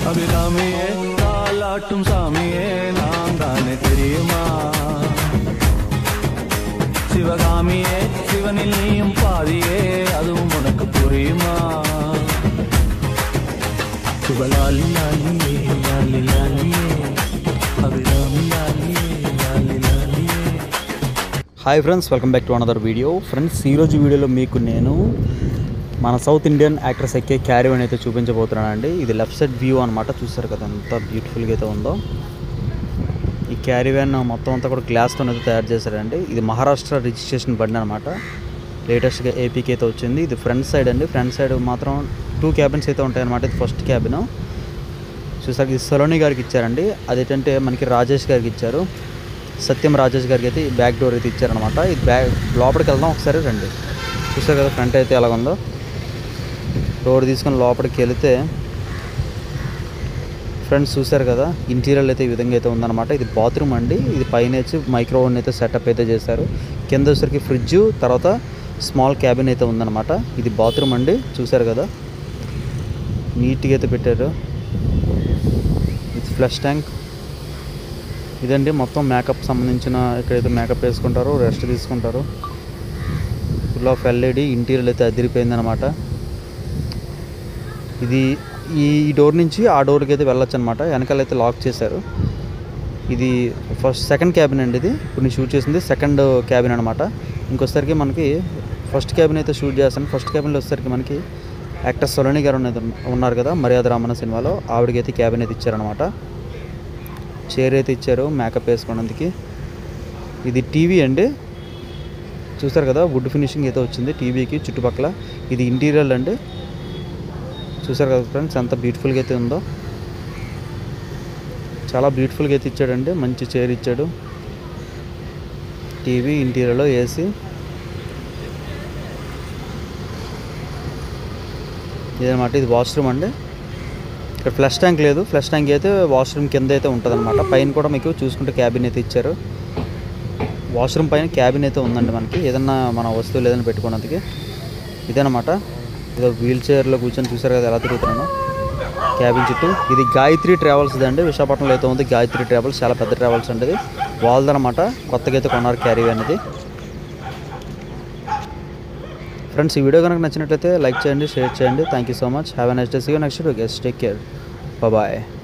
அபிராமியே தாலாட்டும் சாமியே நான் தானே தெரியுமா சிவகாமியே சிவனில் நீயும் பாதியே அதுவும் உனக்கு புரியுமா சிவலாலி லாலியே லாலி லாலியே அபிராமி லாலியே லாலி லாலியே hi friends welcome back to another video friends ఈరోజు వీడియోలో మీకు నేను మన సౌత్ ఇండియన్ యాక్ట్రెస్ ఎక్కే క్యారీవన్ అయితే చూపించబోతున్నానండి ఇది లెఫ్ట్ సైడ్ వ్యూ అనమాట చూస్తారు కదా ఎంత బ్యూటిఫుల్గా అయితే ఉందో ఈ క్యారీవన్ మొత్తం అంతా కూడా గ్లాస్తో అయితే తయారు చేశారండి ఇది మహారాష్ట్ర రిజిస్ట్రేషన్ బండి అనమాట లేటెస్ట్గా ఏపీకి అయితే వచ్చింది ఇది ఫ్రంట్ సైడ్ అండి ఫ్రంట్ సైడ్ మాత్రం టూ క్యాబిన్స్ అయితే ఉంటాయన్నమాట ఇది ఫస్ట్ క్యాబిన్ చూసారు ఇది సలోని గారికి ఇచ్చారండి అదేంటంటే మనకి రాజేష్ గారికి ఇచ్చారు సత్యం రాజేష్ గారికి అయితే ఈ బ్యాక్ డోర్ అయితే ఇచ్చారనమాట ఇది బ్యాక్ లోపలికి వెళ్దాం ఒకసారి రండి చూసారు కదా ఫ్రంట్ అయితే ఎలా ఉందో డోర్ తీసుకొని లోపలికి వెళితే ఫ్రెండ్స్ చూసారు కదా ఇంటీరియర్ అయితే ఈ విధంగా అయితే ఉందన్నమాట ఇది బాత్రూమ్ అండి ఇది పైన వచ్చి మైక్రో ఓవెన్ అయితే సెటప్ అయితే చేశారు కింద వచ్చేసరికి ఫ్రిడ్జ్ తర్వాత స్మాల్ క్యాబిన్ అయితే ఉందన్నమాట ఇది బాత్రూమ్ అండి చూసారు కదా నీట్గా అయితే పెట్టారు ఇది ఫ్లష్ ట్యాంక్ ఇదండి మొత్తం మేకప్ సంబంధించిన ఇక్కడైతే మేకప్ వేసుకుంటారు రెస్ట్ తీసుకుంటారు ఫుల్ ఆఫ్ ఎల్ఈడి ఇంటీరియర్ అయితే అదిరిపోయిందనమాట ఇది ఈ ఈ డోర్ నుంచి ఆ డోర్కి అయితే వెళ్ళొచ్చు అనమాట వెనకాల అయితే లాక్ చేశారు ఇది ఫస్ట్ సెకండ్ క్యాబిన్ అండి ఇది ఇప్పుడు నేను షూట్ చేసింది సెకండ్ క్యాబిన్ అనమాట ఇంకొసరికి మనకి ఫస్ట్ క్యాబిన్ అయితే షూట్ చేస్తాను ఫస్ట్ క్యాబిన్లో వచ్చేసరికి మనకి యాక్టర్ సొలని గారు ఉన్నది ఉన్నారు కదా మర్యాద రామన్న సినిమాలో ఆవిడకైతే క్యాబిన్ అయితే ఇచ్చారనమాట చైర్ అయితే ఇచ్చారు మేకప్ వేసుకోవడానికి ఇది టీవీ అండి చూస్తారు కదా వుడ్ ఫినిషింగ్ అయితే వచ్చింది టీవీకి చుట్టుపక్కల ఇది ఇంటీరియర్ అండి చూసారు కదా ఫ్రెండ్స్ ఎంత బ్యూటిఫుల్గా అయితే ఉందో చాలా బ్యూటిఫుల్గా అయితే ఇచ్చాడండి మంచి చైర్ ఇచ్చాడు టీవీ ఇంటీరియర్లో ఏసీ ఇదనమాట ఇది వాష్రూమ్ అండి ఇక్కడ ఫ్లష్ ట్యాంక్ లేదు ఫ్లష్ ట్యాంక్ అయితే వాష్రూమ్ కింద అయితే ఉంటుంది అనమాట పైన కూడా మీకు చూసుకుంటే క్యాబిన్ అయితే ఇచ్చారు వాష్రూమ్ పైన క్యాబిన్ అయితే ఉందండి మనకి ఏదన్నా మన వస్తువులు ఏదైనా పెట్టుకోవడానికి ఇదనమాట ఏదో వీల్ చైర్లో కూర్చొని చూసారు కదా ఎలా తిరుగుతున్నాను క్యాబిన్ చుట్టూ ఇది గాయత్రి ట్రావెల్స్ అండి విశాఖపట్నంలో అయితే ఉంది గాయత్రి ట్రావెల్స్ చాలా పెద్ద ట్రావెల్స్ అండి ఇది వాళ్ళదనమాట కొత్తగా అయితే కొన్నారు క్యారీ అనేది ఫ్రెండ్స్ ఈ వీడియో కనుక నచ్చినట్లయితే లైక్ చేయండి షేర్ చేయండి thank you so much have a next day see you next guest take care bye